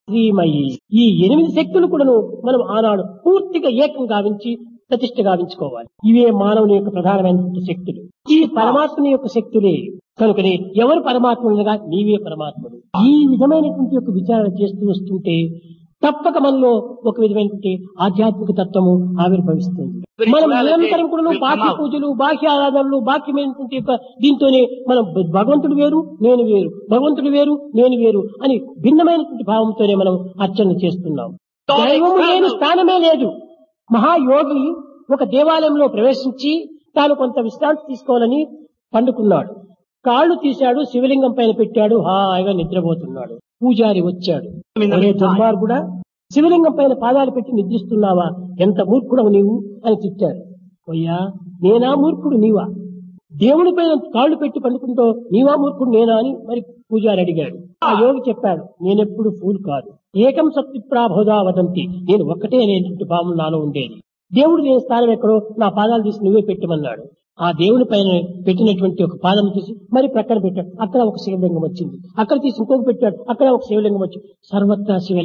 శ్రీమయి ఈ ఎనిమిది శక్తులు కూడాను మనం ఆనాడు పూర్తిగా ఏకం గావించి ప్రతిష్ట గావించుకోవాలి ఇవే మానవుని యొక్క ప్రధానమైనటువంటి శక్తులు ఈ పరమాత్మని యొక్క శక్తులే కనుకనే ఎవరు పరమాత్మలుగా నీవే పరమాత్ముడు ఈ విధమైనటువంటి యొక్క విచారణ చేస్తూ వస్తుంటే తప్పక మనలో ఒక విధమైనటువంటి ఆధ్యాత్మిక తత్వము ఆవిర్భవిస్తుంది మనం నిరంతరం కూడా బాహ్య పూజలు బాహ్య ఆరాధనలు బాహ్యమైనటువంటి యొక్క దీంతోనే మనం భగవంతుడు వేరు నేను వేరు భగవంతుడు వేరు నేను వేరు అని భిన్నమైనటువంటి భావంతోనే మనం అర్చన చేస్తున్నాం దైవము లేని స్థానమే లేదు మహాయోగి ఒక దేవాలయంలో ప్రవేశించి తాను కొంత విశ్రాంతి తీసుకోవాలని పండుకున్నాడు కాళ్ళు తీశాడు శివలింగం పైన పెట్టాడు హాయిగా నిద్రపోతున్నాడు పూజారి వచ్చాడు ఒరే దుర్మార్గుడా శివలింగం పైన పాదాలు పెట్టి నిద్రిస్తున్నావా ఎంత మూర్ఖుడవు నీవు అని తిట్టాడు అయ్యా నేనా మూర్ఖుడు నీవా దేవుని పైన కాళ్ళు పెట్టి పండుకుంటూ నీవా మూర్ఖుడు నేనా అని మరి పూజారి అడిగాడు ఆ యోగి చెప్పాడు నేనెప్పుడు ఫూల్ కాదు ఏకం సత్తి ప్రాబోధా వదంతి నేను ఒక్కటే అనేటువంటి భావం నాలో ఉండేది దేవుడు లేని స్థానం ఎక్కడో నా పాదాలు తీసి నువ్వే పెట్టమన్నాడు ఆ దేవుని పైన పెట్టినటువంటి ఒక పాదం తీసి మరి ప్రక్కన పెట్టాడు అక్కడ ఒక శివలింగం వచ్చింది అక్కడ తీసి ఇంకొక పెట్టాడు అక్కడ ఒక శివలింగం వచ్చింది సర్వత్రా శివలింగం